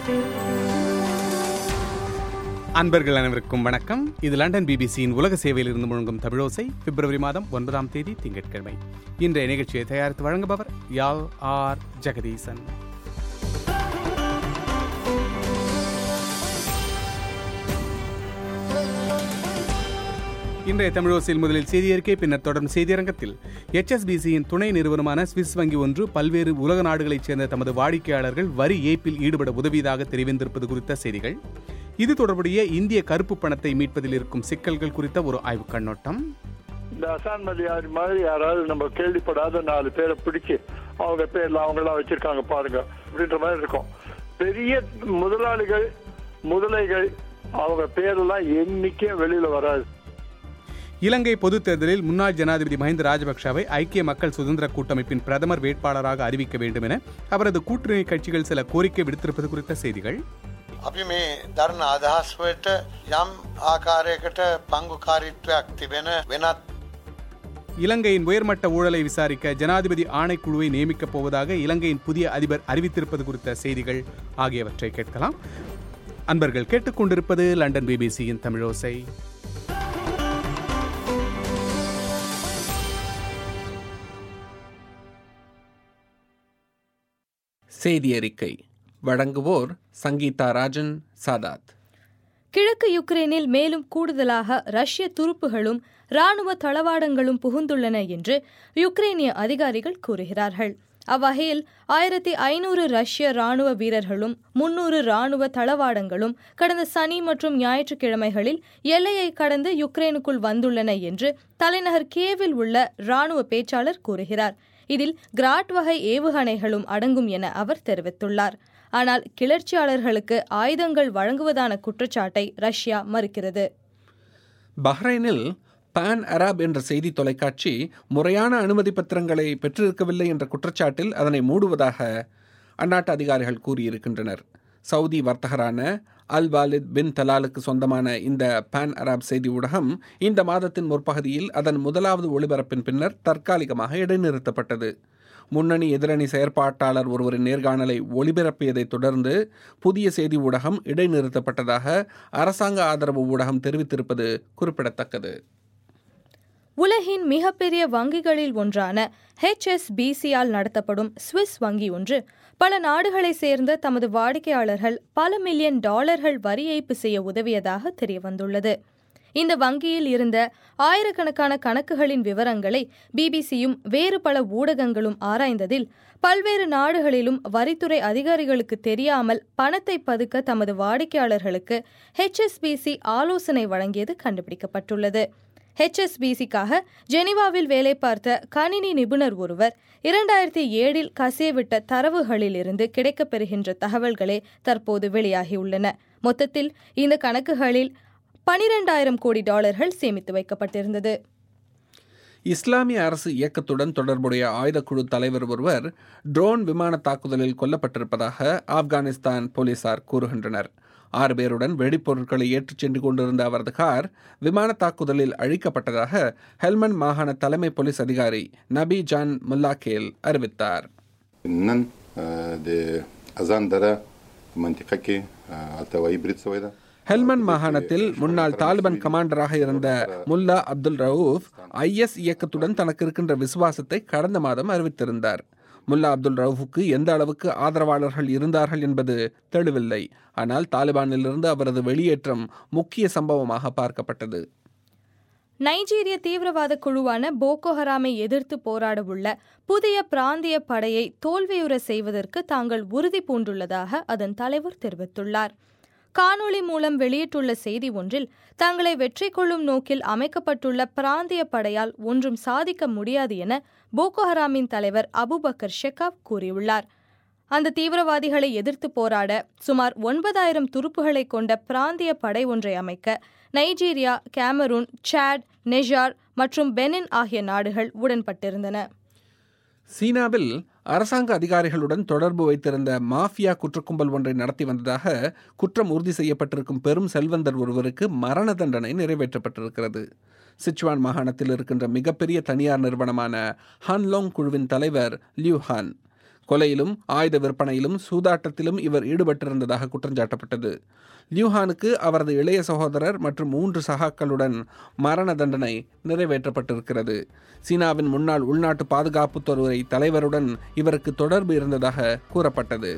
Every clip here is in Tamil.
அன்பர்கள் அனைவருக்கும் வணக்கம் இது லண்டன் பிபிசியின் உலக சேவையில் இருந்து முழங்கும் தமிழோசை பிப்ரவரி மாதம் ஒன்பதாம் தேதி திங்கட்கிழமை இன்றைய நிகழ்ச்சியை தயாரித்து வழங்குபவர் யாழ் ஆர் ஜெகதீசன் இன்றைய தமிழோசையில் முதலில் செய்தியறிக்கை பின்னர் தொடரும் செய்தியரங்கத்தில் எச்எஸ்பிசியின் துணை நிறுவனமான சுவிஸ் வங்கி ஒன்று பல்வேறு உலக நாடுகளைச் சேர்ந்த தமது வாடிக்கையாளர்கள் வரி ஏய்ப்பில் ஈடுபட உதவியதாக தெரிவித்திருப்பது குறித்த செய்திகள் இது தொடர்புடைய இந்திய கருப்பு பணத்தை மீட்பதில் இருக்கும் சிக்கல்கள் குறித்த ஒரு ஆய்வுக் கண்ணோட்டம் இந்த அசான் மதியாரி மாதிரி யாராவது நம்ம கேள்விப்படாத நாலு பேரை பிடிச்சு அவங்க பேர்ல அவங்க எல்லாம் வச்சிருக்காங்க பாருங்க அப்படின்ற மாதிரி இருக்கும் பெரிய முதலாளிகள் முதலைகள் அவங்க பேரெல்லாம் எண்ணிக்கே வெளியில வராது இலங்கை பொதுத் தேர்தலில் முன்னாள் ஜனாதிபதி மஹிந்த ராஜபக்ஷவை ஐக்கிய மக்கள் சுதந்திர கூட்டமைப்பின் பிரதமர் வேட்பாளராக அறிவிக்க வேண்டும் என அவரது கூட்டணி கட்சிகள் சில கோரிக்கை விடுத்திருப்பது குறித்த செய்திகள் අපි මේ දරණ අදහස්වට යම් ආකාරයකට පංගුකාරිත්වයක් තිබෙන වෙනත් இலங்கையின் உயர்மட்ட ஊழலை விசாரிக்க ஜனாதிபதி ஆணைக்குழுவை நியமிக்கப் போவதாக இலங்கையின் புதிய அதிபர் அறிவித்திருப்பது குறித்த செய்திகள் ஆகியவற்றை கேட்கலாம் அன்பர்கள் கேட்டுக்கொண்டிருப்பது லண்டன் பிபிசியின் தமிழோசை செய்தி அறிக்கை வழங்குவோர் சங்கீதா ராஜன் சாதாத் கிழக்கு யுக்ரைனில் மேலும் கூடுதலாக ரஷ்ய துருப்புகளும் ராணுவ தளவாடங்களும் புகுந்துள்ளன என்று யுக்ரைனிய அதிகாரிகள் கூறுகிறார்கள் அவ்வகையில் ஆயிரத்தி ஐநூறு ரஷ்ய ராணுவ வீரர்களும் முன்னூறு ராணுவ தளவாடங்களும் கடந்த சனி மற்றும் ஞாயிற்றுக்கிழமைகளில் எல்லையை கடந்து யுக்ரைனுக்குள் வந்துள்ளன என்று தலைநகர் கேவில் உள்ள ராணுவ பேச்சாளர் கூறுகிறார் இதில் கிராட் வகை ஏவுகணைகளும் அடங்கும் என அவர் தெரிவித்துள்ளார் ஆனால் கிளர்ச்சியாளர்களுக்கு ஆயுதங்கள் வழங்குவதான குற்றச்சாட்டை ரஷ்யா மறுக்கிறது பஹ்ரைனில் பான் அராப் என்ற செய்தி தொலைக்காட்சி முறையான அனுமதி பத்திரங்களை பெற்றிருக்கவில்லை என்ற குற்றச்சாட்டில் அதனை மூடுவதாக அந்நாட்டு அதிகாரிகள் கூறியிருக்கின்றனர் சவுதி வர்த்தகரான அல் வாலித் பின் தலாலுக்கு சொந்தமான இந்த பான் அராப் செய்தி ஊடகம் இந்த மாதத்தின் முற்பகுதியில் அதன் முதலாவது ஒளிபரப்பின் பின்னர் தற்காலிகமாக இடைநிறுத்தப்பட்டது முன்னணி எதிரணி செயற்பாட்டாளர் ஒருவரின் நேர்காணலை ஒளிபரப்பியதைத் தொடர்ந்து புதிய செய்தி ஊடகம் இடைநிறுத்தப்பட்டதாக அரசாங்க ஆதரவு ஊடகம் தெரிவித்திருப்பது குறிப்பிடத்தக்கது உலகின் மிகப்பெரிய வங்கிகளில் ஒன்றான ஹெச்எஸ்பிசியால் நடத்தப்படும் சுவிஸ் வங்கி ஒன்று பல நாடுகளை சேர்ந்த தமது வாடிக்கையாளர்கள் பல மில்லியன் டாலர்கள் வரி ஏய்ப்பு செய்ய உதவியதாக தெரியவந்துள்ளது இந்த வங்கியில் இருந்த ஆயிரக்கணக்கான கணக்குகளின் விவரங்களை பிபிசியும் வேறு பல ஊடகங்களும் ஆராய்ந்ததில் பல்வேறு நாடுகளிலும் வரித்துறை அதிகாரிகளுக்கு தெரியாமல் பணத்தை பதுக்க தமது வாடிக்கையாளர்களுக்கு ஹெச்எஸ்பிசி ஆலோசனை வழங்கியது கண்டுபிடிக்கப்பட்டுள்ளது ஹெச்எஸ்பிசிக்காக ஜெனீவாவில் வேலை பார்த்த கணினி நிபுணர் ஒருவர் இரண்டாயிரத்தி ஏழில் கசியவிட்ட தரவுகளிலிருந்து கிடைக்கப்பெறுகின்ற தகவல்களே தற்போது வெளியாகியுள்ளன மொத்தத்தில் இந்த கணக்குகளில் பனிரெண்டாயிரம் கோடி டாலர்கள் சேமித்து வைக்கப்பட்டிருந்தது இஸ்லாமிய அரசு இயக்கத்துடன் தொடர்புடைய ஆயுதக்குழு தலைவர் ஒருவர் ட்ரோன் விமான தாக்குதலில் கொல்லப்பட்டிருப்பதாக ஆப்கானிஸ்தான் போலீசார் கூறுகின்றனர் ஆறு பேருடன் வெடிப்பொருட்களை ஏற்றிச் சென்று கொண்டிருந்த அவரது கார் விமான தாக்குதலில் அழிக்கப்பட்டதாக ஹெல்மண்ட் மாகாண தலைமை போலீஸ் அதிகாரி நபி ஜான் முல்லாக்கேல் அறிவித்தார் نن د اذان دره منطقه کې التوایي برید شوی ده ஹெல்மண்ட் மாகாணத்தில் முன்னாள் தாலிபான் கமாண்டராக இருந்த முல்லா அப்துல் ரவுஃப் ஐஎஸ் இயக்கத்துடன் தனக்கு இருக்கின்ற விசுவாசத்தை கடந்த மாதம் அறிவித்திருந்தார் முல்லா அப்துல் ரவுஃபுக்கு எந்த அளவுக்கு ஆதரவாளர்கள் இருந்தார்கள் என்பது தெளிவில்லை ஆனால் தாலிபானிலிருந்து அவரது வெளியேற்றம் முக்கிய சம்பவமாக பார்க்கப்பட்டது நைஜீரிய தீவிரவாத குழுவான போகோ ஹராமை எதிர்த்து போராடவுள்ள புதிய பிராந்திய படையை தோல்வியுற செய்வதற்கு தாங்கள் உறுதி பூண்டுள்ளதாக அதன் தலைவர் தெரிவித்துள்ளார் காணொளி மூலம் வெளியிட்டுள்ள செய்தி ஒன்றில் தங்களை வெற்றி கொள்ளும் நோக்கில் அமைக்கப்பட்டுள்ள பிராந்திய படையால் ஒன்றும் சாதிக்க முடியாது என போகோ ஹராமின் தலைவர் அபுபக்கர் ஷெகாவ் கூறியுள்ளார் அந்த தீவிரவாதிகளை எதிர்த்து போராட சுமார் ஒன்பதாயிரம் துருப்புகளை கொண்ட பிராந்திய படை ஒன்றை அமைக்க நைஜீரியா கேமரூன் சாட் நெஜார் மற்றும் பெனின் ஆகிய நாடுகள் உடன்பட்டிருந்தன சீனாவில் அரசாங்க அதிகாரிகளுடன் தொடர்பு வைத்திருந்த மாஃபியா குற்றக்கும்பல் ஒன்றை நடத்தி வந்ததாக குற்றம் உறுதி செய்யப்பட்டிருக்கும் பெரும் செல்வந்தர் ஒருவருக்கு மரண தண்டனை நிறைவேற்றப்பட்டிருக்கிறது சிச்சுவான் மாகாணத்தில் இருக்கின்ற மிகப்பெரிய தனியார் நிறுவனமான ஹான்லோங் குழுவின் தலைவர் லியூ ஹான் கொலையிலும் ஆயுத விற்பனையிலும் சூதாட்டத்திலும் இவர் ஈடுபட்டிருந்ததாக குற்றஞ்சாட்டப்பட்டது லியூஹானுக்கு அவரது இளைய சகோதரர் மற்றும் மூன்று சகாக்களுடன் மரண தண்டனை நிறைவேற்றப்பட்டிருக்கிறது சீனாவின் முன்னாள் உள்நாட்டு பாதுகாப்புத்துறை தலைவருடன் இவருக்கு தொடர்பு இருந்ததாக கூறப்பட்டது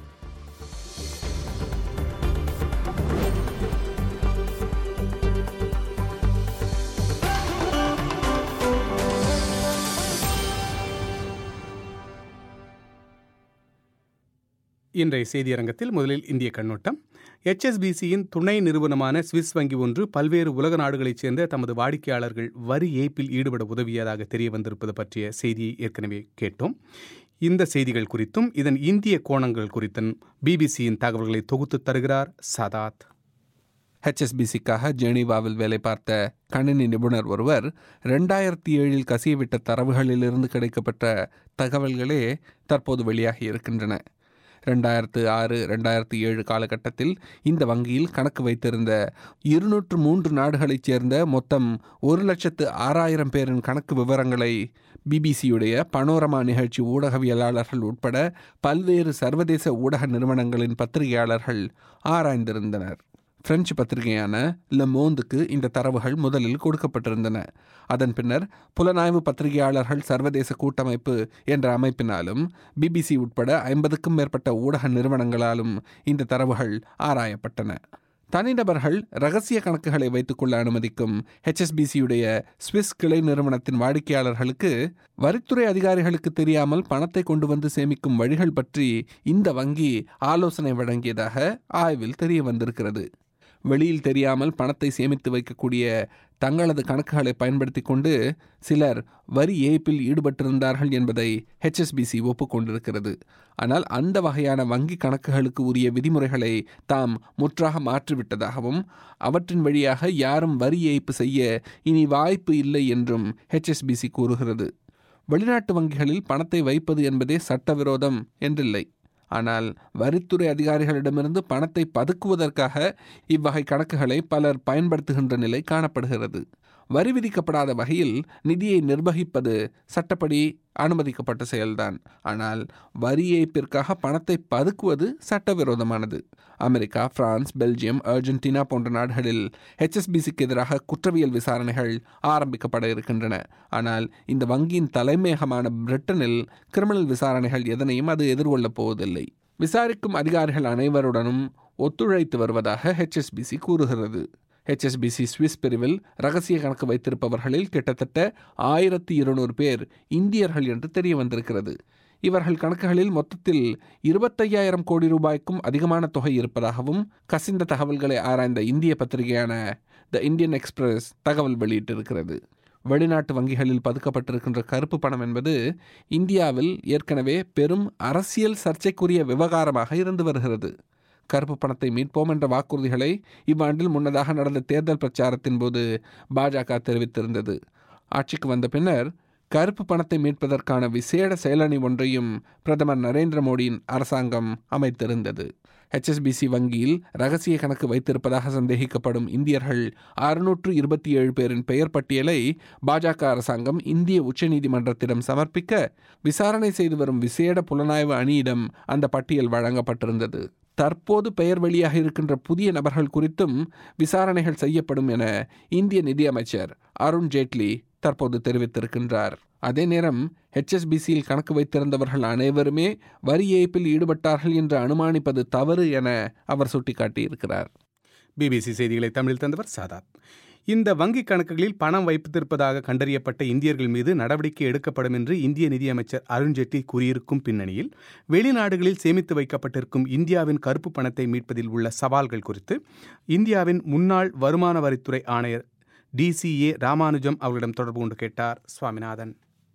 இன்றைய செய்தியரங்கத்தில் முதலில் இந்திய கண்ணோட்டம் HSBC-யின் துணை நிறுவனமான சுவிஸ் வங்கி ஒன்று பல்வேறு உலக நாடுகளைச் சேர்ந்த தமது வாடிக்கையாளர்கள் வரி ஏய்ப்பில் ஈடுபட உதவியதாக தெரிய வந்திருப்பது பற்றிய செய்தியை ஏற்கனவே கேட்டோம் இந்த செய்திகள் குறித்தும் இதன் இந்திய கோணங்கள் குறித்தும் பிபிசியின் தகவல்களை தொகுத்து தருகிறார் சதாத் ஹெச்எஸ்பிசிக்காக ஜெனீவாவில் வேலை பார்த்த கணினி நிபுணர் ஒருவர் ரெண்டாயிரத்தி ஏழில் கசியவிட்ட தரவுகளிலிருந்து கிடைக்கப்பட்ட தகவல்களே தற்போது வெளியாகி இருக்கின்றன ரெண்டாயிரத்து ஆறு ரெண்டாயிரத்தி ஏழு காலகட்டத்தில் இந்த வங்கியில் கணக்கு வைத்திருந்த இருநூற்று மூன்று நாடுகளைச் சேர்ந்த மொத்தம் ஒரு லட்சத்து ஆறாயிரம் பேரின் கணக்கு விவரங்களை பிபிசியுடைய பனோரமா நிகழ்ச்சி ஊடகவியலாளர்கள் உட்பட பல்வேறு சர்வதேச ஊடக நிறுவனங்களின் பத்திரிகையாளர்கள் ஆராய்ந்திருந்தனர் பிரெஞ்சு பத்திரிகையான லெ மோந்துக்கு இந்த தரவுகள் முதலில் கொடுக்கப்பட்டிருந்தன அதன் பின்னர் புலனாய்வு பத்திரிகையாளர்கள் சர்வதேச கூட்டமைப்பு என்ற அமைப்பினாலும் பிபிசி உட்பட ஐம்பதுக்கும் மேற்பட்ட ஊடக நிறுவனங்களாலும் இந்த தரவுகள் ஆராயப்பட்டன தனிநபர்கள் ரகசிய கணக்குகளை வைத்துக்கொள்ள அனுமதிக்கும் ஹெச்எஸ்பிசியுடைய சுவிஸ் கிளை நிறுவனத்தின் வாடிக்கையாளர்களுக்கு வரித்துறை அதிகாரிகளுக்கு தெரியாமல் பணத்தை கொண்டு வந்து சேமிக்கும் வழிகள் பற்றி இந்த வங்கி ஆலோசனை வழங்கியதாக ஆய்வில் தெரிய வந்திருக்கிறது வெளியில் தெரியாமல் பணத்தை சேமித்து வைக்கக்கூடிய தங்களது கணக்குகளை பயன்படுத்தி கொண்டு சிலர் வரி ஏய்ப்பில் ஈடுபட்டிருந்தார்கள் என்பதை ஹெச்எஸ்பிசி ஒப்புக்கொண்டிருக்கிறது ஆனால் அந்த வகையான வங்கி கணக்குகளுக்கு உரிய விதிமுறைகளை தாம் முற்றாக மாற்றிவிட்டதாகவும் அவற்றின் வழியாக யாரும் வரி ஏய்ப்பு செய்ய இனி வாய்ப்பு இல்லை என்றும் ஹெச்எஸ்பிசி கூறுகிறது வெளிநாட்டு வங்கிகளில் பணத்தை வைப்பது என்பதே சட்டவிரோதம் என்றில்லை ஆனால் வரித்துறை அதிகாரிகளிடமிருந்து பணத்தை பதுக்குவதற்காக இவ்வகை கணக்குகளை பலர் பயன்படுத்துகின்ற நிலை காணப்படுகிறது வரி விதிக்கப்படாத வகையில் நிதியை நிர்வகிப்பது சட்டப்படி அனுமதிக்கப்பட்ட செயல்தான் ஆனால் வரி ஏய்ப்பிற்காக பணத்தை பதுக்குவது சட்டவிரோதமானது அமெரிக்கா பிரான்ஸ் பெல்ஜியம் அர்ஜென்டினா போன்ற நாடுகளில் ஹெச்எஸ்பிசிக்கு எதிராக குற்றவியல் விசாரணைகள் ஆரம்பிக்கப்பட இருக்கின்றன ஆனால் இந்த வங்கியின் தலைமையகமான பிரிட்டனில் கிரிமினல் விசாரணைகள் எதனையும் அது எதிர்கொள்ளப் போவதில்லை விசாரிக்கும் அதிகாரிகள் அனைவருடனும் ஒத்துழைத்து வருவதாக ஹெச்எஸ்பிசி கூறுகிறது ஹெச்எஸ்பிசி சுவிஸ் பிரிவில் ரகசிய கணக்கு வைத்திருப்பவர்களில் கிட்டத்தட்ட ஆயிரத்தி இருநூறு பேர் இந்தியர்கள் என்று தெரிய வந்திருக்கிறது இவர்கள் கணக்குகளில் மொத்தத்தில் இருபத்தையாயிரம் கோடி ரூபாய்க்கும் அதிகமான தொகை இருப்பதாகவும் கசிந்த தகவல்களை ஆராய்ந்த இந்திய பத்திரிகையான த இந்தியன் எக்ஸ்பிரஸ் தகவல் வெளியிட்டிருக்கிறது வெளிநாட்டு வங்கிகளில் பதுக்கப்பட்டிருக்கின்ற கருப்பு பணம் என்பது இந்தியாவில் ஏற்கனவே பெரும் அரசியல் சர்ச்சைக்குரிய விவகாரமாக இருந்து வருகிறது கருப்பு பணத்தை மீட்போம் என்ற வாக்குறுதிகளை இவ்வாண்டில் முன்னதாக நடந்த தேர்தல் பிரச்சாரத்தின் போது பாஜக தெரிவித்திருந்தது ஆட்சிக்கு வந்த பின்னர் கருப்பு பணத்தை மீட்பதற்கான விசேட செயலணி ஒன்றையும் பிரதமர் நரேந்திர மோடியின் அரசாங்கம் அமைத்திருந்தது ஹெச்எஸ்பிசி வங்கியில் ரகசிய கணக்கு வைத்திருப்பதாக சந்தேகிக்கப்படும் இந்தியர்கள் அறுநூற்று இருபத்தி ஏழு பேரின் பெயர் பட்டியலை பாஜக அரசாங்கம் இந்திய உச்சநீதிமன்றத்திடம் சமர்ப்பிக்க விசாரணை செய்து வரும் விசேட புலனாய்வு அணியிடம் அந்த பட்டியல் வழங்கப்பட்டிருந்தது தற்போது பெயர் வெளியாக இருக்கின்ற புதிய நபர்கள் குறித்தும் விசாரணைகள் செய்யப்படும் என இந்திய நிதியமைச்சர் அருண் ஜேட்லி தற்போது தெரிவித்திருக்கின்றார் அதே நேரம் ஹெச்எஸ்பிசியில் கணக்கு வைத்திருந்தவர்கள் அனைவருமே வரி ஏய்ப்பில் ஈடுபட்டார்கள் என்று அனுமானிப்பது தவறு என அவர் சுட்டிக்காட்டியிருக்கிறார் பிபிசி செய்திகளை தமிழில் தந்தவர் சாதாத் இந்த வங்கி கணக்குகளில் பணம் வைத்திருப்பதாக கண்டறியப்பட்ட இந்தியர்கள் மீது நடவடிக்கை எடுக்கப்படும் என்று இந்திய நிதியமைச்சர் அருண்ஜேட்லி கூறியிருக்கும் பின்னணியில் வெளிநாடுகளில் சேமித்து வைக்கப்பட்டிருக்கும் இந்தியாவின் கருப்பு பணத்தை மீட்பதில் உள்ள சவால்கள் குறித்து இந்தியாவின் முன்னாள் வருமான வரித்துறை ஆணையர் டிசிஏ ராமானுஜம் அவர்களிடம் தொடர்பு கொண்டு கேட்டார் சுவாமிநாதன்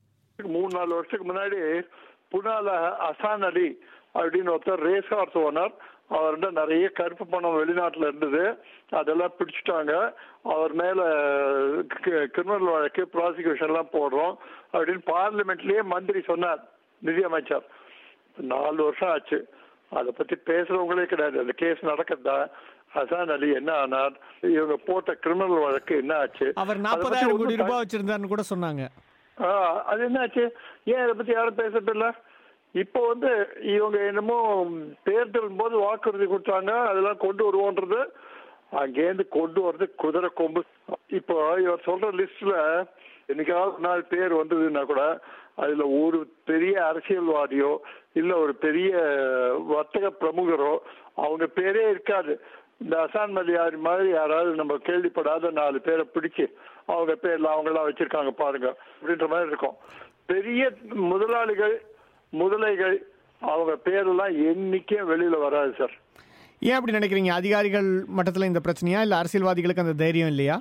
மூணு நாலு வருஷத்துக்கு முன்னாடி புனால அசான் அலி அப்படின்னு ஒருத்தர் ரேஸ் ஹார்ஸ் ஓனர் அவர்கிட்ட நிறைய கருப்பு பணம் வெளிநாட்டுல இருந்தது அதெல்லாம் பிடிச்சிட்டாங்க அவர் மேல கிரிமினல் வழக்கு ப்ராசிக்யூஷன் எல்லாம் போடுறோம் அப்படின்னு பார்லிமெண்ட்லயே மந்திரி சொன்னார் நிதியமைச்சர் நாலு வருஷம் ஆச்சு அதை பத்தி பேசுறவங்களே கிடையாது அந்த கேஸ் நடக்கிறதா ஹசான் அலி என்ன ஆனார் இவங்க போட்ட கிரிமினல் வழக்கு என்ன ஆச்சு அவர் அதை பத்தி நாற்பதாயிரம் கோடி ஒண்ணும் ரூபாய் வச்சிருந்தாருன்னு கூட சொன்னாங்க ஆ, அது என்னாச்சு ஏன் இதை பத்தி யாரும் பேசுறது இல்ல இப்போ வந்து இவங்க என்னமோ தேர்தல் போது வாக்குறுதி கொடுத்தாங்க அதெல்லாம் கொண்டு வருவோன்றது அங்கேருந்து கொண்டு வர்றது குதிரை கொம்பு இப்போ இவர் சொல்ற லிஸ்ட்ல என்னைக்காவது ஒரு நாள் பேர் வந்ததுன்னா கூட அதுல ஒரு பெரிய அரசியல்வாதியோ இல்ல ஒரு பெரிய வர்த்தக பிரமுகரோ அவங்க பேரே இருக்காது இந்த அசான் மலியாரி மாதிரி யாராவது நம்ம கேள்விப்படாத நாலு பேரை பிடிச்சு அவங்க பேர்ல அவங்க எல்லாம் வச்சிருக்காங்க பாருங்க அப்படின்ற மாதிரி இருக்கும் பெரிய முதலாளிகள் முதலைகள் அவங்க பேரெல்லாம் என்னைக்கும் வெளியில வராது சார் ஏன் அப்படி நினைக்கிறீங்க அதிகாரிகள் மட்டத்தில் இந்த பிரச்சனையா இல்லை அரசியல்வாதிகளுக்கு அந்த தைரியம் இல்லையா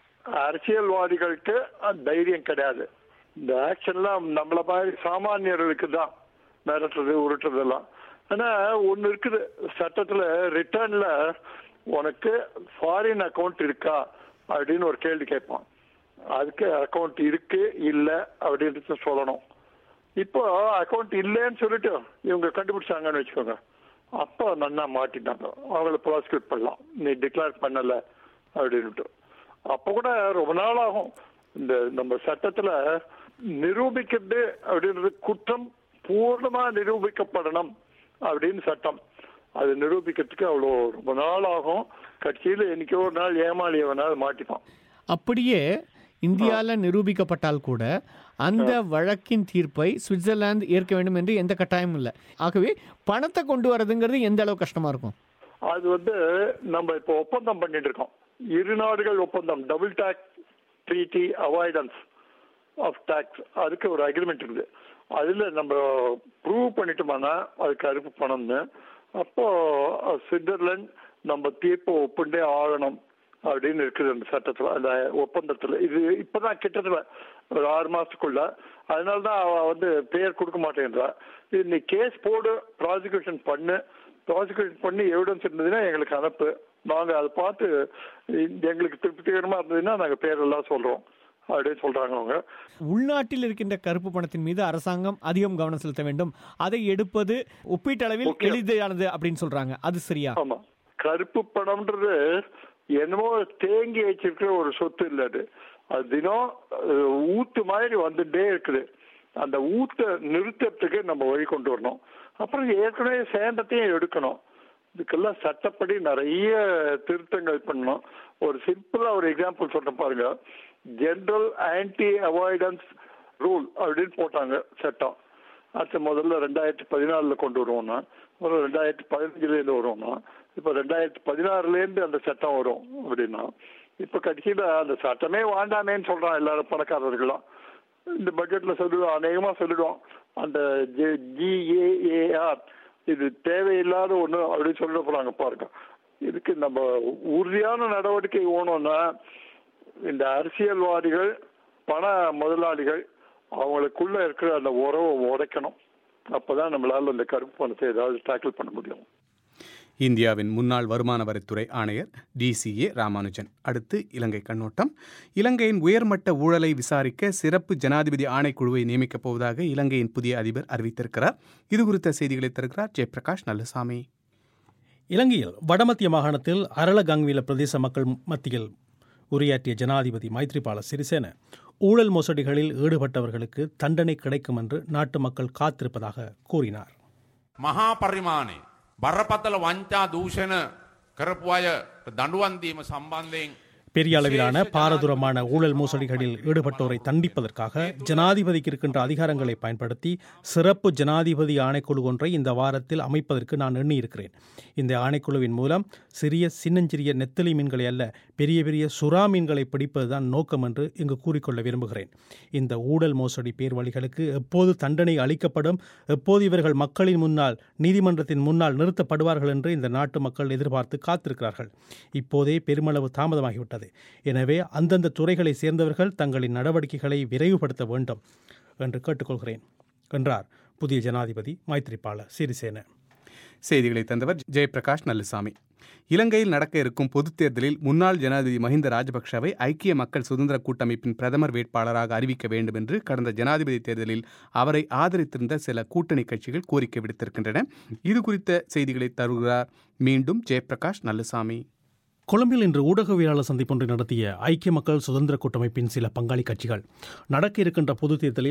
அரசியல்வாதிகளுக்கு அந்த தைரியம் கிடையாது இந்த ஆக்ஷன்லாம் நம்மள மாதிரி சாமானியர்களுக்கு தான் மிரட்டுறது உருட்டுறதெல்லாம் ஆனா ஒண்ணு இருக்குது சட்டத்துல ரிட்டர்ன்ல உனக்கு ஃபாரின் அக்கவுண்ட் இருக்கா அப்படின்னு ஒரு கேள்வி கேட்பான் அதுக்கு அக்கவுண்ட் இருக்கு இல்ல அப்படின்றது சொல்லணும் இப்போ அக்கவுண்ட் இல்லைன்னு சொல்லிட்டு இவங்க கண்டுபிடிச்சாங்கன்னு வச்சுக்கோங்க அப்போ நன்னா மாட்டிட்டாங்க அவங்கள ப்ராசிக்யூட் பண்ணலாம் நீ டிக்ளேர் பண்ணல அப்படின்ட்டு அப்போ கூட ரொம்ப நாள் ஆகும் இந்த நம்ம சட்டத்துல நிரூபிக்கிறது அப்படின்றது குற்றம் பூர்ணமா நிரூபிக்கப்படணும் அப்படின்னு சட்டம் அது நிரூபிக்கிறதுக்கு அவ்வளோ ரொம்ப நாள் ஆகும் கட்சியில என்னைக்கோ ஒரு நாள் ஏமாளி எவனாவது மாட்டிப்பான் அப்படியே இந்தியாவில் நிரூபிக்கப்பட்டால் கூட அந்த வழக்கின் தீர்ப்பை சுவிட்சர்லாந்து ஏற்க வேண்டும் என்று எந்த கட்டாயமும் இல்லை ஆகவே பணத்தை கொண்டு வரதுங்கிறது எந்த அளவு கஷ்டமா இருக்கும் அது வந்து நம்ம இப்போ ஒப்பந்தம் பண்ணிட்டு இருக்கோம் இரு நாடுகள் ஒப்பந்தம் double tax treaty avoidance of tax அதுக்கு ஒரு அக்ரிமெண்ட் இருக்குது அதுல நம்ம ப்ரூவ் பண்ணிட்டோம்னா அது கருப்பு பணம்னு அப்போ சுவிட்சர்லாந்து நம்ம தீர்ப்பை ஒப்புண்டே ஆகணும் அப்படின்னு இருக்குது அந்த சட்டத்துல அந்த ஒப்பந்தத்துல இது இப்பதான் கிட்டத்தட்ட ஒரு ஆறு மாசத்துக்குள்ள அதனால தான் அவ வந்து பெயர் கொடுக்க மாட்டேன்றா இது நீ கேஸ் போடு ப்ராசிக்யூஷன் பண்ணு ப்ராசிக்யூஷன் பண்ணி எவிடன்ஸ் இருந்ததுன்னா எங்களுக்கு அனுப்பு நாங்க அதை பார்த்து இந்த எங்களுக்கு திருப்திகரமா இருந்ததுன்னா நாங்க பேரெல்லாம் சொல்றோம் அப்படின்னு சொல்றாங்க அவங்க உள்நாட்டில் இருக்கின்ற கருப்பு பணத்தின் மீது அரசாங்கம் அதிகம் கவனம் செலுத்த வேண்டும் அதை எடுப்பது ஒப்பீட்டளவில் முக்கியம். எளிதானது அப்படின்னு சொல்றாங்க அது சரியா ஆமா கருப்பு பணம்ன்றது என்னமோ தேங்கி வச்சிருக்கிற ஒரு சொத்து இல்ல அது அது தினம் அஹ், ஊத்து மாதிரி வந்துட்டே இருக்குது அந்த ஊத்தை நிறுத்தத்துக்கு நம்ம வழி கொண்டு வரணும் அப்புறம் ஏற்கனவே சேண்டத்தையும் எடுக்கணும் இதுக்கெல்லாம் சட்டப்படி நிறைய திருத்தங்கள் பண்ணணும் ஒரு சிம்பிளா ஒரு எக்ஸாம்பிள் சொல்றேன் பாருங்க ஜெனரல் ஆன்டி அவாய்டன்ஸ் ரூல் அப்படின்னு போட்டாங்க சட்டம் அடுத்து முதல்ல ரெண்டாயிரத்தி பதினாலுல கொண்டு வருவோம்னா அப்புறம் ரெண்டாயிரத்தி பதினஞ்சுல இருந்து வருவோம்னா இப்ப ரெண்டாயிரத்தி பதினாறுல இருந்து அந்த சட்டம் வரும் அப்படின்னா இப்ப கட்சியில அந்த சட்டமே வேண்டாமேன்னு சொல்றான் எல்லாரும் பணக்காரர்களும் இந்த பட்ஜெட்ல சொல்லிடுவோம் அநேகமா சொல்லிடுவோம் அந்த ஜிஏஏஆர் இது தேவையில்லாத ஒண்ணு அப்படின்னு சொல்லிட போறாங்க பாருங்க இதுக்கு நம்ம உறுதியான நடவடிக்கை ஓணும்னா இந்த அரசியல்வாதிகள் பண முதலாளிகள் அவங்களுக்குள்ள இருக்கிற அந்த உறவை உடைக்கணும் அப்பதான் நம்மளால இந்த கருப்பு பணத்தை ஏதாவது டேக்கிள் பண்ண முடியும் இந்தியாவின் முன்னாள் வருமான வரித்துறை ஆணையர் டிசிஏ ராமானுஜன் அடுத்து இலங்கை கண்ணோட்டம் இலங்கையின் உயர்மட்ட ஊழலை விசாரிக்க சிறப்பு ஜனாதிபதி ஆணைக்குழுவை நியமிக்கப் போவதாக இலங்கையின் புதிய அதிபர் அறிவித்திருக்கிறார் இது குறித்த செய்திகளை தருகிறார் ஜெயபிரகாஷ் நல்லசாமி இலங்கையில் வடமத்திய மாகாணத்தில் அரளகங்வில பிரதேச மக்கள் மத்தியில் உரையாற்றிய ஜனாதிபதி மைத்ரிபால சிறிசேன ஊழல் மோசடிகளில் ஈடுபட்டவர்களுக்கு தண்டனை கிடைக்கும் என்று நாட்டு மக்கள் காத்திருப்பதாக கூறினார் මහා පරිමාණය බරපතල වංචා දූෂණ කරපු අය දඩුවන් දීම සම්බන්ධයෙන් பெரிய அளவிலான பாரதூரமான ஊழல் மோசடிகளில் ஈடுபட்டோரை தண்டிப்பதற்காக ஜனாதிபதிக்கு இருக்கின்ற அதிகாரங்களை பயன்படுத்தி சிறப்பு ஜனாதிபதி ஆணைக்குழு ஒன்றை இந்த வாரத்தில் அமைப்பதற்கு நான் எண்ணியிருக்கிறேன் இந்த ஆணைக்குழுவின் மூலம் சிறிய சின்னஞ்சிறிய நெத்தலி மீன்களை அல்ல பெரிய பெரிய சுறா மீன்களை பிடிப்பதுதான் நோக்கம் என்று இங்கு கூறிக்கொள்ள விரும்புகிறேன் இந்த ஊழல் மோசடி பேர்வழிகளுக்கு எப்போது தண்டனை அளிக்கப்படும் எப்போது இவர்கள் மக்களின் முன்னால் நீதிமன்றத்தின் முன்னால் நிறுத்தப்படுவார்கள் என்று இந்த நாட்டு மக்கள் எதிர்பார்த்து காத்திருக்கிறார்கள் இப்போதே பெருமளவு தாமதமாகிவிட்டது எனவே அந்தந்த துறைகளை சேர்ந்தவர்கள் தங்களின் நடவடிக்கைகளை விரைவுபடுத்த வேண்டும் என்று கேட்டுக்கொள்கிறேன் என்றார் புதிய ஜனாதிபதி மைத்ரிபால சிறிசேன செய்திகளை தந்தவர் ஜெயபிரகாஷ் நல்லசாமி இலங்கையில் நடக்க இருக்கும் பொதுத் தேர்தலில் முன்னாள் ஜனாதிபதி மஹிந்த ராஜபக்ஷவை ஐக்கிய மக்கள் சுதந்திர கூட்டமைப்பின் பிரதமர் வேட்பாளராக அறிவிக்க வேண்டும் என்று கடந்த ஜனாதிபதி தேர்தலில் அவரை ஆதரித்திருந்த சில கூட்டணி கட்சிகள் கோரிக்கை விடுத்திருக்கின்றன இது குறித்த செய்திகளை தருகிறார் மீண்டும் ஜெயபிரகாஷ் நல்லசாமி கொழும்பில் இன்று ஊடகவியலாளர் சந்திப்பொன்றை நடத்திய ஐக்கிய மக்கள் சுதந்திர கூட்டமைப்பின் சில பங்காளி கட்சிகள் நடக்க இருக்கின்ற பொதுத் தேர்தலில்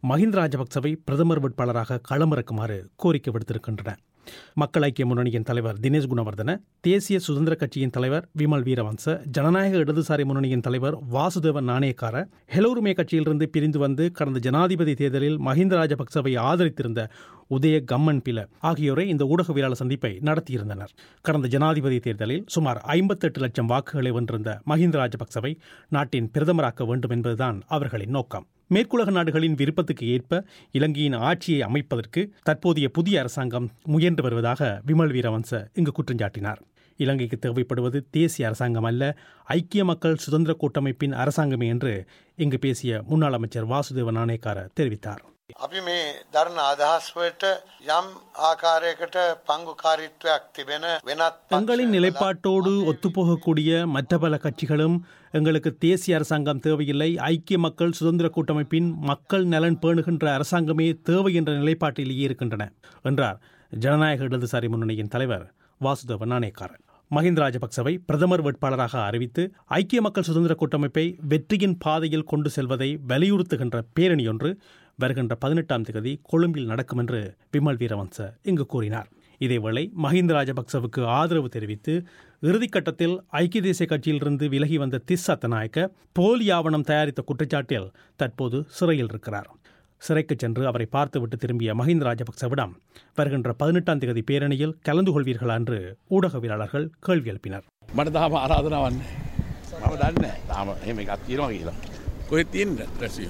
மஹிந்த ராஜபக்சவை பிரதமர் வேட்பாளராக களமிறக்குமாறு கோரிக்கை விடுத்திருக்கின்றன மக்கள் ஐக்கிய முன்னணியின் தலைவர் தினேஷ் குணவர்தன தேசிய சுதந்திர கட்சியின் தலைவர் விமல் வீரவன்ச ஜனநாயக இடதுசாரி முன்னணியின் தலைவர் வாசுதேவ நாணயக்கார ஹெலோருமே கட்சியிலிருந்து பிரிந்து வந்து கடந்த ஜனாதிபதி தேர்தலில் மஹிந்த ராஜபக்சவை ஆதரித்திருந்த உதய கம்மன் பில ஆகியோரை இந்த ஊடகவியலாளர் சந்திப்பை நடத்தியிருந்தனர் கடந்த ஜனாதிபதி தேர்தலில் சுமார் ஐம்பத்தெட்டு லட்சம் வாக்குகளை வென்றிருந்த மஹிந்த ராஜபக்சவை நாட்டின் பிரதமராக்க வேண்டும் என்பதுதான் அவர்களின் நோக்கம் மேற்குலக நாடுகளின் விருப்பத்துக்கு ஏற்ப இலங்கையின் ஆட்சியை அமைப்பதற்கு தற்போதைய புதிய அரசாங்கம் முயன்று வருவதாக விமல் வீரவன்ச இங்கு குற்றஞ்சாட்டினார் இலங்கைக்கு தேவைப்படுவது தேசிய அரசாங்கம் அல்ல ஐக்கிய மக்கள் சுதந்திர கூட்டமைப்பின் அரசாங்கமே என்று இங்கு பேசிய முன்னாள் அமைச்சர் வாசுதேவ நாணயக்கார தெரிவித்தார் අපි මේ දරන අදහස්වට යම් ආකාරයකට පංගුකාරිත්වයක් තිබෙන වෙනත් தங்களின் நிலைப்பாட்டோடு ஒத்துப்போகக்கூடிய மற்ற பல கட்சிகளும் எங்களுக்கு தேசிய அரசாங்கம் தேவையில்லை ஐக்கிய மக்கள் சுதந்திர கூட்டமைப்பின் மக்கள் நலன் பேணுகின்ற அரசாங்கமே தேவை என்ற நிலைப்பாட்டிலேயே இருக்கின்றன என்றார் ஜனநாயக இடதுசாரி முன்னணியின் தலைவர் வாசுதேவ நாணயக்காரன் மஹிந்த ராஜபக்சவை பிரதமர் வேட்பாளராக அறிவித்து ஐக்கிய மக்கள் சுதந்திர கூட்டமைப்பை வெற்றியின் பாதையில் கொண்டு செல்வதை வலியுறுத்துகின்ற பேரணி ஒன்று வருகின்ற பதினெட்டாம் தேதி கொழும்பில் நடக்கும் என்று விமல் வீரவன்ச இங்கு கூறினார் இதேவேளை மஹிந்த ராஜபக்சவுக்கு ஆதரவு தெரிவித்து இறுதிக்கட்டத்தில் ஐக்கிய தேசிய கட்சியிலிருந்து விலகி வந்த திஸ் சத்தநாயக்க போலி ஆவணம் தயாரித்த குற்றச்சாட்டில் தற்போது சிறையில் இருக்கிறார் சிறைக்கு சென்று அவரை பார்த்துவிட்டு திரும்பிய மஹிந்த ராஜபக்சவிடம் வருகின்ற பதினெட்டாம் தேதி பேரணியில் கலந்து கொள்வீர்களா என்று ஊடகவியலாளர்கள் கேள்வி எழுப்பினர் මට දාම ආරාධනාවන්න මම දන්න තාම එහෙම එකක් තියෙනවා කියලා කොහෙ තියෙන් රැසිය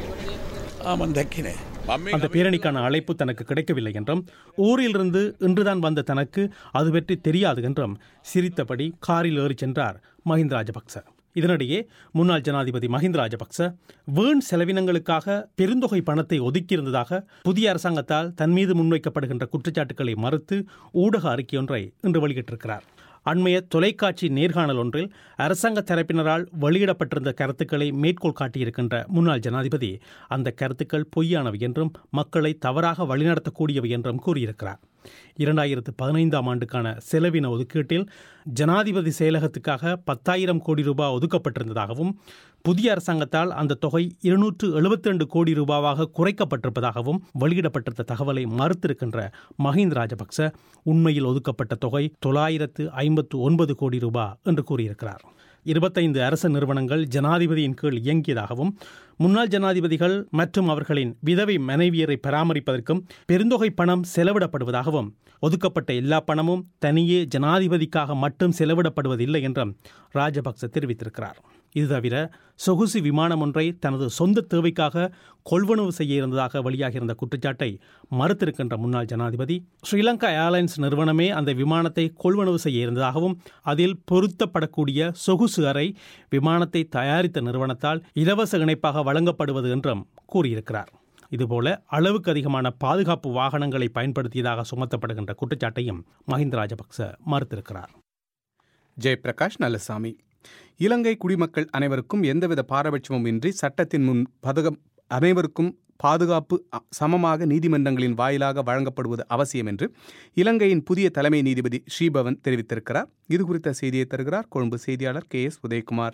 ආමන් දැක්කිනේ அந்த பேரணிக்கான அழைப்பு தனக்கு கிடைக்கவில்லை என்றும் ஊரிலிருந்து இன்றுதான் வந்த தனக்கு அது பற்றி தெரியாது என்றும் சிரித்தபடி காரில் ஏறிச் சென்றார் மஹிந்த ராஜபக்ச இதனிடையே முன்னாள் ஜனாதிபதி மஹிந்த ராஜபக்ச வீண் செலவினங்களுக்காக பெருந்தொகை பணத்தை ஒதுக்கியிருந்ததாக புதிய அரசாங்கத்தால் தன் மீது முன்வைக்கப்படுகின்ற குற்றச்சாட்டுகளை மறுத்து ஊடக அறிக்கையொன்றை இன்று வெளியிட்டிருக்கிறார் அண்மைய தொலைக்காட்சி நேர்காணல் ஒன்றில் அரசாங்க தரப்பினரால் வெளியிடப்பட்டிருந்த கருத்துக்களை மேற்கோள் காட்டியிருக்கின்ற முன்னாள் ஜனாதிபதி அந்த கருத்துக்கள் பொய்யானவை என்றும் மக்களை தவறாக வழிநடத்தக்கூடியவை என்றும் கூறியிருக்கிறார் இரண்டாயிரத்து பதினைந்தாம் ஆண்டுக்கான செலவின ஒதுக்கீட்டில் ஜனாதிபதி செயலகத்துக்காக பத்தாயிரம் கோடி ரூபாய் ஒதுக்கப்பட்டிருந்ததாகவும் புதிய அரசாங்கத்தால் அந்த தொகை இருநூற்று எழுபத்தி ரெண்டு கோடி ரூபாவாக குறைக்கப்பட்டிருப்பதாகவும் வெளியிடப்பட்டிருந்த தகவலை மறுத்திருக்கின்ற மஹிந்த ராஜபக்ச உண்மையில் ஒதுக்கப்பட்ட தொகை தொள்ளாயிரத்து ஐம்பத்து ஒன்பது கோடி ரூபாய் என்று கூறியிருக்கிறார் இருபத்தைந்து அரசு நிறுவனங்கள் ஜனாதிபதியின் கீழ் இயங்கியதாகவும் முன்னாள் ஜனாதிபதிகள் மற்றும் அவர்களின் விதவை மனைவியரை பராமரிப்பதற்கும் பெருந்தொகை பணம் செலவிடப்படுவதாகவும் ஒதுக்கப்பட்ட எல்லா பணமும் தனியே ஜனாதிபதிக்காக மட்டும் செலவிடப்படுவதில்லை என்றும் ராஜபக்ச தெரிவித்திருக்கிறார் இது தவிர சொகுசு விமானம் ஒன்றை தனது சொந்த தேவைக்காக கொள்வனவு செய்ய இருந்ததாக வெளியாகியிருந்த குற்றச்சாட்டை மறுத்திருக்கின்ற முன்னாள் ஜனாதிபதி ஸ்ரீலங்கா ஏர்லைன்ஸ் நிறுவனமே அந்த விமானத்தை கொள்வனவு செய்ய இருந்ததாகவும் அதில் பொருத்தப்படக்கூடிய சொகுசு அறை விமானத்தை தயாரித்த நிறுவனத்தால் இலவச இணைப்பாக வழங்கப்படுவது என்றும் கூறியிருக்கிறார் இதுபோல அளவுக்கு அதிகமான பாதுகாப்பு வாகனங்களை பயன்படுத்தியதாக சுமத்தப்படுகின்ற குற்றச்சாட்டையும் மஹிந்த ராஜபக்ச மறுத்திருக்கிறார் ஜெயபிரகாஷ் நல்லசாமி இலங்கை குடிமக்கள் அனைவருக்கும் எந்தவித பாரபட்சமும் இன்றி சட்டத்தின் முன் பதகம் அனைவருக்கும் பாதுகாப்பு அ- சமமாக நீதிமன்றங்களின் வாயிலாக வழங்கப்படுவது அவசியம் என்று இலங்கையின் புதிய தலைமை நீதிபதி ஸ்ரீபவன் தெரிவித்திருக்கிறார் இது குறித்த செய்தியை தருகிறார் கொழும்பு செய்தியாளர் கே எஸ் உதயகுமார்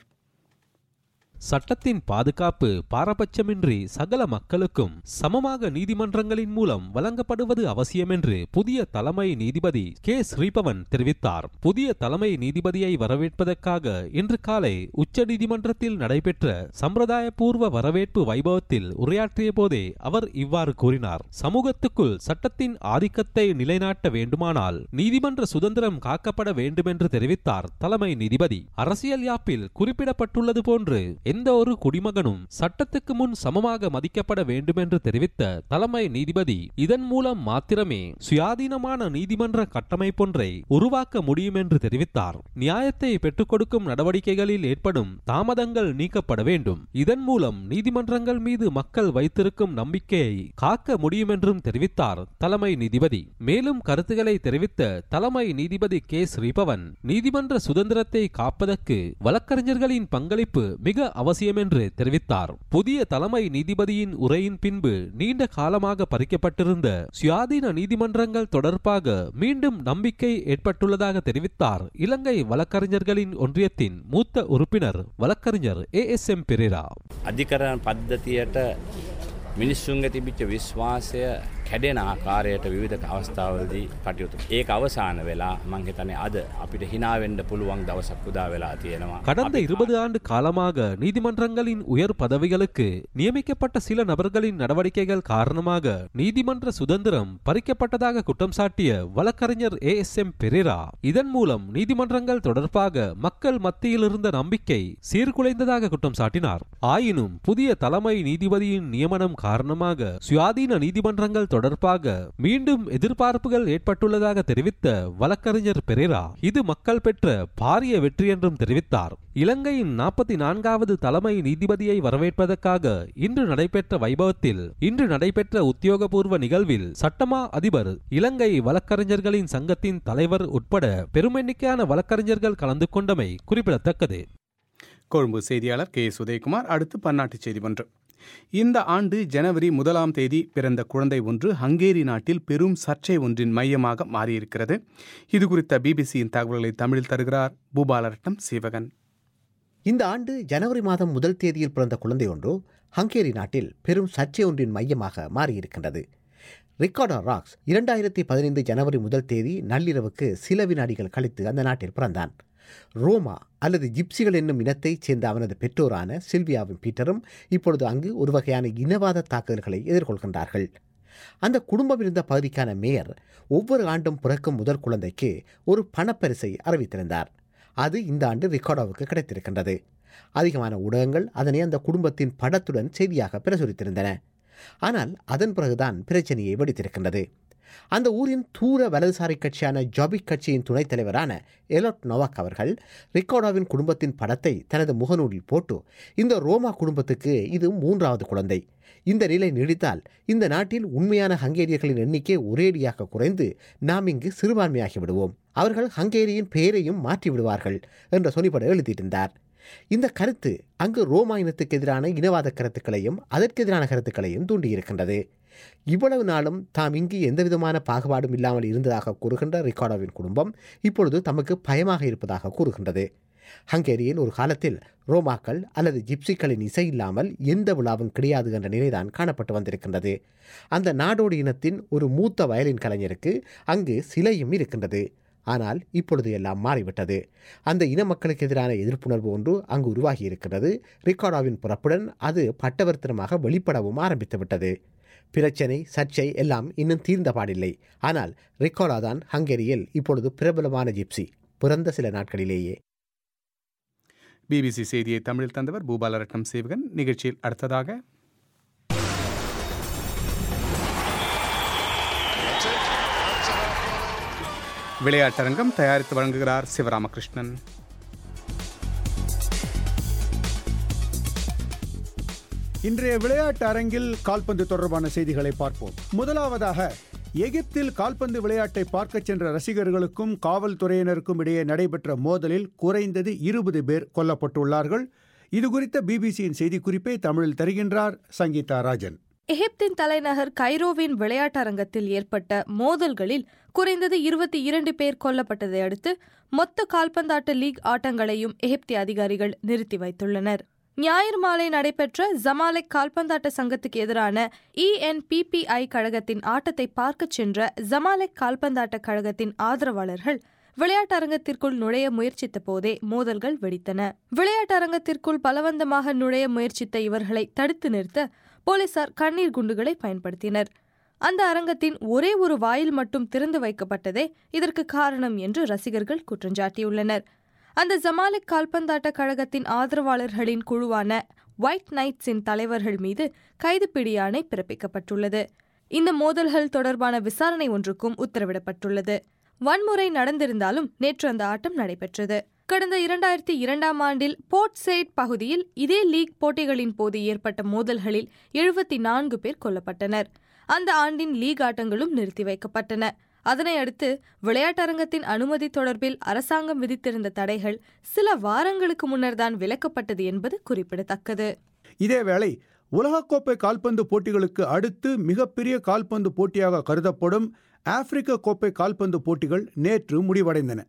சட்டத்தின் பாதுகாப்பு பாரபட்சமின்றி சகல மக்களுக்கும் சமமாக நீதிமன்றங்களின் மூலம் வழங்கப்படுவது அவசியம் என்று புதிய தலைமை நீதிபதி கே ஸ்ரீபவன் தெரிவித்தார் புதிய தலைமை நீதிபதியை வரவேற்பதற்காக இன்று காலை உச்ச நீதிமன்றத்தில் நடைபெற்ற சம்பிரதாயபூர்வ வரவேற்பு வைபவத்தில் உரையாற்றிய போதே அவர் இவ்வாறு கூறினார் சமூகத்துக்குள் சட்டத்தின் ஆதிக்கத்தை நிலைநாட்ட வேண்டுமானால் நீதிமன்ற சுதந்திரம் காக்கப்பட வேண்டும் என்று தெரிவித்தார் தலைமை நீதிபதி அரசியல் யாப்பில் குறிப்பிடப்பட்டுள்ளது போன்று எந்த ஒரு குடிமகனும் சட்டத்துக்கு முன் சமமாக மதிக்கப்பட வேண்டும் என்று தெரிவித்த தலைமை நீதிபதி இதன் மூலம் மாத்திரமே சுயாதீனமான நீதிமன்ற கட்டமைப்பொன்றை உருவாக்க முடியும் என்று தெரிவித்தார் நியாயத்தை பெற்றுக் கொடுக்கும் நடவடிக்கைகளில் ஏற்படும் தாமதங்கள் நீக்கப்பட வேண்டும் இதன் மூலம் நீதிமன்றங்கள் மீது மக்கள் வைத்திருக்கும் நம்பிக்கையை காக்க முடியும் என்றும் தெரிவித்தார் தலைமை நீதிபதி மேலும் கருத்துக்களை தெரிவித்த தலைமை நீதிபதி கே ஸ்ரீபவன் நீதிமன்ற சுதந்திரத்தை காப்பதற்கு வழக்கறிஞர்களின் பங்களிப்பு மிக அவசியம் என்று தெரிவித்தார் புதிய தலைமை நீதிபதியின் உரையின் பின்பு நீண்ட காலமாக பறிக்கப்பட்டிருந்த சுயாதீன நீதிமன்றங்கள் தொடர்பாக மீண்டும் நம்பிக்கை ஏற்பட்டுள்ளதாக தெரிவித்தார் இலங்கை வழக்கறிஞர்களின் ஒன்றியத்தின் மூத்த உறுப்பினர் வழக்கறிஞர் ஏ எஸ் எம் பெரேரா අධිකරණ පද්ධතියට මිනිස්සුන්ගේ තිබිච්ච විශ්වාසය කැඩෙන ආකාරයට විවිධ අවස්ථාවලදී කටයුතු. ඒක අවසාන වෙලා මං හිතන්නේ අද අපිට hinaවෙන්න පුළුවන් දවසක් උදා වෙලා තියෙනවා. கடந்த இருபது ஆண்டு காலமாக நீதிமன்றங்களின் உயர் பதவிகளுக்கு நியமிக்கப்பட்ட சில நபர்களின் நடவடிக்கைகள் காரணமாக நீதிமன்ற சுதந்திரம் பறிக்கப்பட்டதாக குற்றம் சாட்டிய வழக்கறிஞர் ஏ எஸ் எம் பெரேரா இதன் மூலம் நீதிமன்றங்கள் தொடர்பாக மக்கள் மத்தியில் இருந்த நம்பிக்கை சீர்குலைந்ததாக குற்றம் சாட்டினார் ஆயினும் புதிய தலைமை நீதிபதியின் நியமனம் காரணமாக சுயாதீன நீதிமன்றங்கள் தொடர்பாக மீண்டும் எதிர்பார்ப்புகள் ஏற்பட்டுள்ளதாக தெரிவித்த வழக்கறிஞர் பெரேரா இது மக்கள் பெற்ற பாரிய வெற்றி என்றும் தெரிவித்தார் இலங்கையின் நாற்பத்தி நான்காவது தலைமை நீதிபதியை வரவேற்பதற்காக இன்று நடைபெற்ற வைபவத்தில் இன்று நடைபெற்ற உத்தியோகபூர்வ நிகழ்வில் சட்டமா அதிபர் இலங்கை வழக்கறிஞர்களின் சங்கத்தின் தலைவர் உட்பட பெருமெண்ணிக்கையான வழக்கறிஞர்கள் கலந்து கொண்டமை குறிப்பிடத்தக்கது கொழும்பு செய்தியாளர் கே உதயகுமார் அடுத்து பன்னாட்டு செய்தி ஒன்று இந்த ஆண்டு ஜனவரி முதலாம் தேதி பிறந்த குழந்தை ஒன்று ஹங்கேரி நாட்டில் பெரும் சர்ச்சை ஒன்றின் மையமாக மாறியிருக்கிறது இது குறித்த பிபிசியின் தகவல்களை தமிழில் தருகிறார் பூபாலரட்னம் சீவகன் இந்த ஆண்டு ஜனவரி மாதம் முதல் தேதியில் பிறந்த குழந்தை ஒன்று ஹங்கேரி நாட்டில் பெரும் சர்ச்சை ஒன்றின் மையமாக மாறியிருக்கின்றது ரிக்கார்டோ ராக்ஸ் இரண்டாயிரத்தி பதினைந்து ஜனவரி முதல் தேதி நள்ளிரவுக்கு சில வினாடிகள் கழித்து அந்த நாட்டில் பிறந்தான் ரோமா அல்லது ஜிப்சிகள் என்னும் இனத்தைச் சேர்ந்த அவனது பெற்றோரான சில்வியாவும் பீட்டரும் இப்பொழுது அங்கு ஒரு வகையான இனவாத தாக்குதல்களை எதிர்கொள்கின்றார்கள் அந்த குடும்பம் இருந்த பகுதிக்கான மேயர் ஒவ்வொரு ஆண்டும் பிறக்கும் முதல் குழந்தைக்கு ஒரு பணப்பரிசை அறிவித்திருந்தார் அது இந்த ஆண்டு ரிக்கார்டோவுக்கு கிடைத்திருக்கின்றது அதிகமான ஊடகங்கள் அதனை அந்த குடும்பத்தின் படத்துடன் செய்தியாக பிரசுரித்திருந்தன ஆனால் அதன் பிறகுதான் பிரச்சனையை வெடித்திருக்கின்றது அந்த ஊரின் தூர வலதுசாரி கட்சியான ஜாபிக் கட்சியின் துணைத் தலைவரான எலோட் நோவாக் அவர்கள் ரிக்கார்டோவின் குடும்பத்தின் படத்தை தனது முகநூலில் போட்டு இந்த ரோமா குடும்பத்துக்கு இது மூன்றாவது குழந்தை இந்த நிலை நீடித்தால் இந்த நாட்டில் உண்மையான ஹங்கேரியர்களின் எண்ணிக்கை ஒரேடியாக குறைந்து நாம் இங்கு சிறுபான்மையாகி விடுவோம் அவர்கள் ஹங்கேரியின் பெயரையும் மாற்றி விடுவார்கள் என்ற சொனிப்பட எழுதியிருந்தார் இந்த கருத்து அங்கு ரோமா இனத்துக்கு எதிரான இனவாத கருத்துக்களையும் அதற்கெதிரான கருத்துக்களையும் தூண்டியிருக்கின்றது இவ்வளவு நாளும் தாம் இங்கு எந்தவிதமான பாகுபாடும் இல்லாமல் இருந்ததாக கூறுகின்ற ரிக்கார்டோவின் குடும்பம் இப்பொழுது தமக்கு பயமாக இருப்பதாக கூறுகின்றது ஹங்கேரியில் ஒரு காலத்தில் ரோமாக்கள் அல்லது ஜிப்சிகளின் இசை இல்லாமல் எந்த விழாவும் கிடையாது என்ற நிலைதான் காணப்பட்டு வந்திருக்கின்றது அந்த நாடோடி இனத்தின் ஒரு மூத்த வயலின் கலைஞருக்கு அங்கு சிலையும் இருக்கின்றது ஆனால் இப்பொழுது எல்லாம் மாறிவிட்டது அந்த இன மக்களுக்கு எதிரான எதிர்ப்புணர்வு ஒன்று அங்கு உருவாகி இருக்கின்றது ரிக்கார்டாவின் பிறப்புடன் அது பட்டவர்த்தனமாக வெளிப்படவும் ஆரம்பித்து விட்டது பிரச்சனை சர்ச்சை எல்லாம் இன்னும் தீர்ந்த பாடில்லை ஆனால் ரிக்கார்டா தான் ஹங்கேரியில் இப்பொழுது பிரபலமான ஜிப்சி பிறந்த சில நாட்களிலேயே பிபிசி செய்தியை தமிழில் தந்தவர் பூபாலரட்னம் சேவகன் நிகழ்ச்சியில் அடுத்ததாக விளையாட்டரங்கம் தயாரித்து வழங்குகிறார் சிவராமகிருஷ்ணன் இன்றைய விளையாட்டு அரங்கில் கால்பந்து தொடர்பான செய்திகளை பார்ப்போம் முதலாவதாக எகிப்தில் கால்பந்து விளையாட்டை பார்க்கச் சென்ற ரசிகர்களுக்கும் காவல்துறையினருக்கும் இடையே நடைபெற்ற மோதலில் குறைந்தது இருபது பேர் கொல்லப்பட்டுள்ளார்கள் இதுகுறித்த பிபிசியின் செய்திக்குறிப்பை தமிழில் தருகின்றார் சங்கீதா ராஜன் எகிப்தின் தலைநகர் கைரோவின் விளையாட்டரங்கத்தில் ஏற்பட்ட மோதல்களில் குறைந்தது இருபத்தி இரண்டு பேர் கொல்லப்பட்டதை அடுத்து மொத்த கால்பந்தாட்ட லீக் ஆட்டங்களையும் எகிப்திய அதிகாரிகள் நிறுத்தி வைத்துள்ளனர் ஞாயிறு மாலை நடைபெற்ற ஜமாலெக் கால்பந்தாட்ட சங்கத்துக்கு எதிரான இஎன்பிபிஐ கழகத்தின் ஆட்டத்தை பார்க்கச் சென்ற ஜமாலெக் கால்பந்தாட்ட கழகத்தின் ஆதரவாளர்கள் விளையாட்டரங்கத்திற்குள் நுழைய முயற்சித்த போதே மோதல்கள் வெடித்தன விளையாட்டரங்கத்திற்குள் பலவந்தமாக நுழைய முயற்சித்த இவர்களை தடுத்து நிறுத்த போலீசார் கண்ணீர் குண்டுகளை பயன்படுத்தினர் அந்த அரங்கத்தின் ஒரே ஒரு வாயில் மட்டும் திறந்து வைக்கப்பட்டதே இதற்கு காரணம் என்று ரசிகர்கள் குற்றஞ்சாட்டியுள்ளனர் அந்த ஜமாலிக் கால்பந்தாட்ட கழகத்தின் ஆதரவாளர்களின் குழுவான ஒயிட் நைட்ஸின் தலைவர்கள் மீது கைது பிடியாணை பிறப்பிக்கப்பட்டுள்ளது இந்த மோதல்கள் தொடர்பான விசாரணை ஒன்றுக்கும் உத்தரவிடப்பட்டுள்ளது வன்முறை நடந்திருந்தாலும் நேற்று அந்த ஆட்டம் நடைபெற்றது கடந்த இரண்டாயிரத்தி இரண்டாம் ஆண்டில் போர்ட் செயிட் பகுதியில் இதே லீக் போட்டிகளின் போது ஏற்பட்ட மோதல்களில் எழுபத்தி நான்கு பேர் கொல்லப்பட்டனர் அந்த ஆண்டின் லீக் ஆட்டங்களும் நிறுத்தி வைக்கப்பட்டன அதனை அடுத்து விளையாட்டரங்கத்தின் அனுமதி தொடர்பில் அரசாங்கம் விதித்திருந்த தடைகள் சில வாரங்களுக்கு முன்னர்தான் விலக்கப்பட்டது என்பது குறிப்பிடத்தக்கது இதேவேளை உலகக்கோப்பை கால்பந்து போட்டிகளுக்கு அடுத்து மிகப்பெரிய கால்பந்து போட்டியாக கருதப்படும் ஆப்பிரிக்க கோப்பை கால்பந்து போட்டிகள் நேற்று முடிவடைந்தன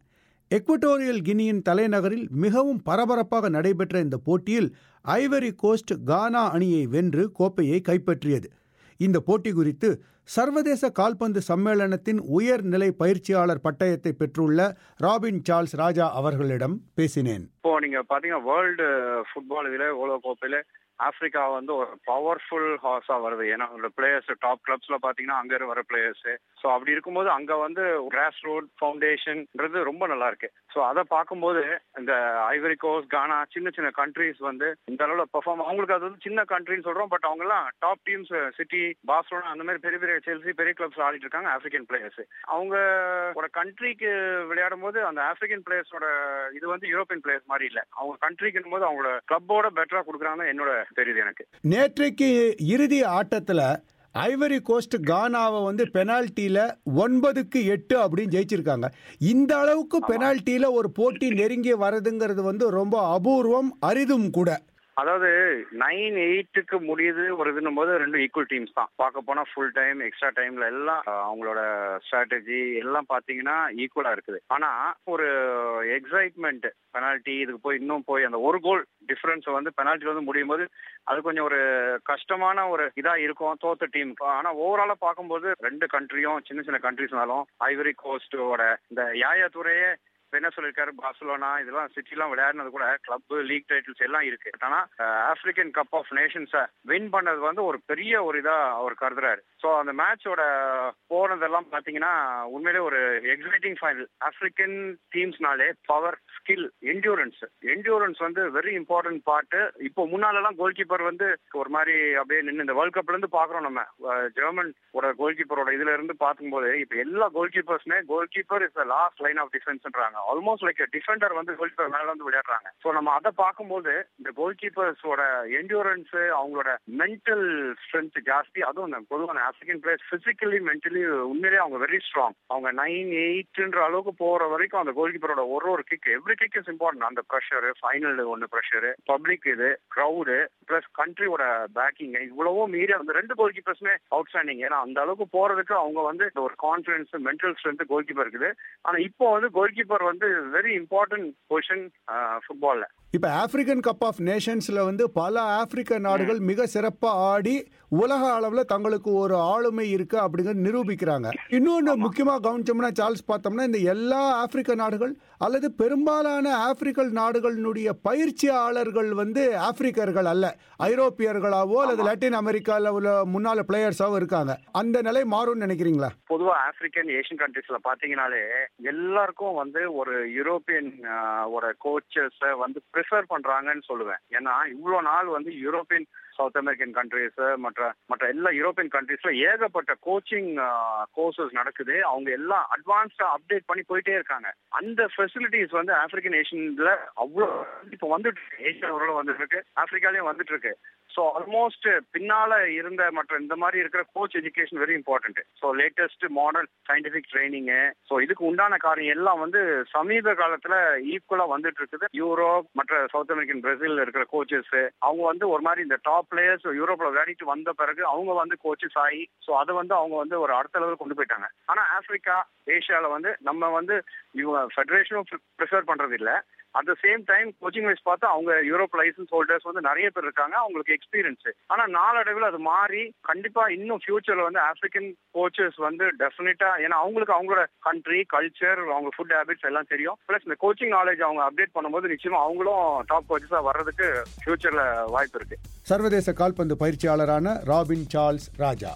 எக்வட்டோரியல் கினியின் தலைநகரில் மிகவும் பரபரப்பாக நடைபெற்ற இந்த போட்டியில் ஐவரி கோஸ்ட் கானா அணியை வென்று கோப்பையை கைப்பற்றியது இந்த போட்டி குறித்து சர்வதேச கால்பந்து சம்மேளனத்தின் உயர்நிலை பயிற்சியாளர் பட்டயத்தை பெற்றுள்ள ராபின் சார்ல்ஸ் ராஜா அவர்களிடம் பேசினேன் இப்போ நீங்க பாத்தீங்கன்னா வேர்ல்டு ஃபுட்பால் இதுல உலக கோப்பையில ஆப்பிரிக்கா வந்து ஒரு பவர்ஃபுல் ஹார்ஸா வருது ஏன்னா அந்த பிளேயர்ஸ் டாப் கிளப்ஸ்ல பாத்தீங்கன்னா அங்க இருந்து வர பிளேயர்ஸ் ஸோ அப்படி இருக்கும்போது அங்க வந்து கிராஸ் ரூட் ஃபவுண்டேஷன்ன்றது ரொம்ப நல்லா இருக்கு ஸோ அதை பார்க்கும்போது இந்த ஐவரி கோஸ்ட் கானா சின்ன சின்ன கண்ட்ரீஸ் வந்து இந்த அளவுல பெர்ஃபார்ம் அவங்களுக்கு அது வந்து சின்ன கண்ட்ரின்னு சொல்றோம் பட் அவங்க எல்லாம் டாப் டீம்ஸ் சிட்டி பார்சலோனா அந்த மாதிரி பெரிய பெரிய செல்சி பெரிய கிளப்ஸ் ஆடிட்டு இருக்காங்க ஆப்பிரிக்கன் பிளேயர்ஸ் அவங்க ஒரு கண்ட்ரிக்கு விளையாடும் போது அந்த ஆப்பிரிக்கன் பிளேயர்ஸோட இது வந்து யூரோப்பியன் பிளேயர்ஸ் மாதிரி இல்ல அவங்க கண்ட்ரிக்கு போது அவங்களோட கிளப்போட பெட்டரா கொடுக்குறாங்க என்னோட தெரியுது எனக்கு நேற்றைக்கு இறுதி ஆட்டத்துல ஐவரி கோஸ்ட் கானாவை வந்து பெனால்ட்டியில ஒன்பதுக்கு எட்டு அப்படின்னு ஜெயிச்சிருக்காங்க இந்த அளவுக்கு பெனால்ட்டியில ஒரு போட்டி நெருங்கி வரதுங்கிறது வந்து ரொம்ப அபூர்வம் அரிதும் கூட அதாவது நைன் எயிட்டுக்கு முடியுது ஒரு இதுன்னும் போது ரெண்டும் ஈக்குவல் டீம்ஸ் தான் பார்க்க போனா ஃபுல் டைம் எக்ஸ்ட்ரா டைம்ல எல்லாம் அஹ், அவங்களோட ஸ்ட்ராட்டஜி எல்லாம் பாத்தீங்கன்னா ஈக்குவலா இருக்குது ஆனா ஒரு எக்ஸைட்மெண்ட் பெனால்ட்டி இதுக்கு போய் இன்னும் போய் அந்த ஒரு கோல் டிஃபரன்ஸ் வந்து பெனால்ட்டி வந்து முடியும் போது அது கொஞ்சம் ஒரு கஷ்டமான ஒரு இதா இருக்கும் தோத்த டீம் ஆனா ஓவராலா பார்க்கும்போது ரெண்டு கண்ட்ரியும் சின்ன சின்ன கண்ட்ரிஸ்னாலும் ஐவரி கோஸ்டோட இந்த யாயா துறையே இப்ப என்ன சொல்லிருக்காரு பார்சலோனா இதெல்லாம் சிட்டிலாம் விளையாடினது கூட கிளப் லீக் டைட்டில்ஸ் எல்லாம் இருக்கு ஆனா ஆப்பிரிக்கன் கப் ஆஃப் நேஷன்ஸை வின் பண்ணது வந்து ஒரு பெரிய ஒரு இதா அவர் கருதுறாரு ஸோ அந்த மேட்சோட போனதெல்லாம் பாத்தீங்கன்னா உண்மையிலே ஒரு எக்ஸைட்டிங் ஃபைனல் ஆப்பிரிக்கன் டீம்ஸ்னாலே பவர் ஸ்கில் என்டியூரன்ஸ் என்டியூரன்ஸ் வந்து வெரி இம்பார்ட்டன்ட் பார்ட் இப்போ முன்னாலெல்லாம் கோல் கீப்பர் வந்து ஒரு மாதிரி அப்படியே நின்று இந்த வேர்ல்ட் கப்ல இருந்து பாக்குறோம் நம்ம அஹ், ஜெர்மன் ஒரு கோல் கீப்பரோட இதுல இருந்து பார்க்கும்போது இப்போ எல்லா கோல் கீப்பர்ஸ்மே goal keeper is last line of டிஃபென்ஸ்ன்றாங்க ஆல்மோஸ்ட் லைக் டிஃபெண்டர் வந்து கோல் கீப்பர் மேல வந்து விளையாடுறாங்க ஸோ நம்ம அதை பார்க்கும்போது இந்த கோல் கீப்பர்ஸோட என்டியூரன்ஸ் அவங்களோட மென்டல் ஸ்ட்ரென்த் ஜாஸ்தி அதுவும் அந்த பொதுவான ஆப்பிரிக்கன் பிளேயர்ஸ் பிசிக்கலி மென்டலி உண்மையிலேயே அவங்க வெரி ஸ்ட்ராங் அவங்க நைன் எயிட்ன்ற அளவுக்கு போற வரைக்கும் அந்த கோல் கீப்பரோட ஒரு ஒரு kick every kick is important அந்த ப்ரெஷர் ஃபைனல் ஒன்று ப்ரெஷர் பப்ளிக் இது க்ரௌடு பிளஸ் கண்ட்ரியோட பேக்கிங் இவ்வளவோ மீறி அந்த ரெண்டு கோல் கீப்பர்ஸுமே அவுட் ஸ்டாண்டிங் ஏன்னா அந்த அளவுக்கு போறதுக்கு அவங்க வந்து இந்த ஒரு confidence mental strength goal keeper இருக்குது ஆனா இப்போ வந்து கோல் கீப்பர் வந்து வெரி இம்பார்ட்டன்ட் பொசிஷன் ஃபுட்பால்ல இப்ப ஆப்பிரிக்கன் கப் ஆஃப் நேஷன்ஸ்ல வந்து பல ஆப்பிரிக்க நாடுகள் மிக சிறப்பா ஆடி உலக அளவுல தங்களுக்கு ஒரு ஆளுமை இருக்கு அப்படிங்கறது நிரூபிக்கிறாங்க இன்னொன்னு முக்கியமா கவனிச்சோம்னா சார்ல்ஸ் பார்த்தோம்னா இந்த எல்லா ஆப்பிரிக்க நாடுகள் அல்லது பெரும்பாலான ஆப்பிரிக்கல் நாடுகளினுடைய பயிற்சியாளர்கள் வந்து ஆப்பிரிக்கர்கள் அல்ல ஐரோப்பியர்களாவோ அல்லது லாட்டின் அமெரிக்கால உள்ள முன்னால பிளேயர்ஸாவோ இருக்காங்க அந்த நிலை மாறும்னு நினைக்கிறீங்களா பொதுவா ஆப்பிரிக்கன் ஏஷியன் கண்ட்ரீஸ்ல பாத்தீங்கன்னாலே எல்லாருக்கும் வந்து ஒரு யூரோப்பியன் ஆஹ், ஒரு கோச்சஸ் வந்து ப்ரிஃபர் பண்றாங்கன்னு சொல்லுவேன் ஏன்னா இவ்வளவு நாள் வந்து யூரோப்பியன் சவுத் அமெரிக்கன் கண்ட்ரீஸ் மற்ற மற்ற எல்லா யூரோப்பியன் கண்ட்ரீஸ்ல ஏகப்பட்ட கோச்சிங் கோர்சஸ் நடக்குது அவங்க எல்லாம் அட்வான்ஸ்டா அப்டேட் பண்ணி போயிட்டே இருக்காங்க அந்த ஃபெசிலிட்டிஸ் வந்து ஆப்பிரிக்கன் ஏஷியன்ல அவ்வளோ இப்போ வந்துட்டு இருக்கு ஏஷியா ஓரளவு வந்துட்டு இருக்கு ஆப்பிரிக்காலயும் வந்துட்டு இருக்கு ஸோ ஆல்மோஸ்ட் பின்னால இருந்த மற்ற இந்த மாதிரி இருக்கிற coach education very important so latest modern scientific training so இதுக்கு உண்டான காரியம் எல்லாம் வந்து சமீப காலத்துல ஈக்குவலா வந்துட்டு இருக்குது யூரோப் மற்ற சவுத் அமெரிக்கன் பிரேசில் இருக்கிற கோச்சஸ் அவங்க வந்து ஒரு மாதிரி இந்த டாப் பிளேயர்ஸ் யூரோப்ல விளையாடிட்டு வந்த பிறகு அவங்க வந்து கோச்சஸ் ஆகி ஸோ அதை வந்து அவங்க வந்து ஒரு அடுத்த லெவல் கொண்டு போயிட்டாங்க ஆனா ஆப்பிரிக்கா ஏஷியால வந்து நம்ம வந்து இவங்க ஃபெடரேஷனும் ப்ரிஃபர் பண்றது இல்ல at the same time coaching wise பார்த்தா அவங்க யூரோப் லைசன்ஸ் ஹோல்டர்ஸ் வந்து நிறைய பேர் இருக்காங்க அவங்களுக்கு எக்ஸ்பீரியன்ஸ் ஆனா நாளடைவில் அது மாறி கண்டிப்பா இன்னும் ஃபியூச்சர்ல வந்து ஆப்பிரிக்கன் கோச்சஸ் வந்து டெஃபினட்டா ஏன்னா அவங்களுக்கு அவங்களோட கண்ட்ரி கல்ச்சர் அவங்க ஃபுட் ஹேபிட்ஸ் எல்லாம் தெரியும் பிளஸ் இந்த கோச்சிங் நாலேஜ் அவங்க அப்டேட் பண்ணும்போது நிச்சயமா அவங்களும் டாப் கோச்சஸா வர்றதுக்கு ஃபியூச்சர்ல வாய்ப்பு இருக்கு சர்வதேச கால்பந்து பயிற்சியாளரான ராபின் சார்ல்ஸ் ராஜா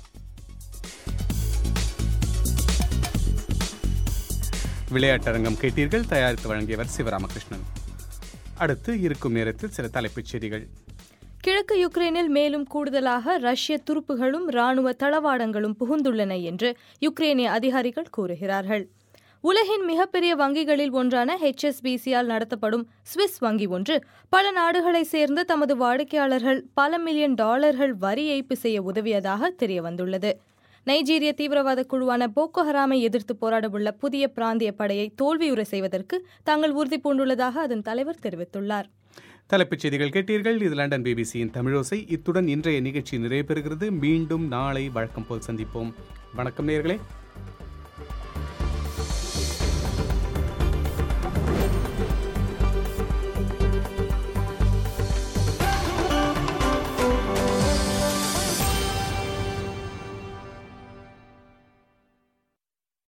விளையாட்டரங்கம் கேட்டீர்கள் தயாரித்து வழங்கியவர் சிவராமகிருஷ்ணன் அடுத்து இருக்கும் நேரத்தில் சில தலைப்புச் செய்திகள் கிழக்கு யுக்ரைனில் மேலும் கூடுதலாக ரஷ்ய துருப்புகளும் ராணுவ தளவாடங்களும் புகுந்துள்ளன என்று யுக்ரேனிய அதிகாரிகள் கூறுகிறார்கள் உலகின் மிகப்பெரிய வங்கிகளில் ஒன்றான ஹெச்எஸ்பிசியால் நடத்தப்படும் சுவிஸ் வங்கி ஒன்று பல நாடுகளைச் சேர்ந்த தமது வாடிக்கையாளர்கள் பல மில்லியன் டாலர்கள் வரி ஏய்ப்பு செய்ய உதவியதாக தெரியவந்துள்ளது நைஜீரிய தீவிரவாத குழுவான போக்கோ ஹராமை எதிர்த்து போராடவுள்ள புதிய பிராந்திய படையை தோல்வியுற செய்வதற்கு தாங்கள் உறுதி பூண்டுள்ளதாக அதன் தலைவர் தெரிவித்துள்ளார் தலைப்புச் செய்திகள் கேட்டீர்கள் இது லண்டன் பிபிசியின் தமிழோசை இத்துடன் இன்றைய நிகழ்ச்சி நிறைவு பெறுகிறது மீண்டும் நாளை வழக்கம் போல் சந்திப்போம் வணக்கம் நேயர்களே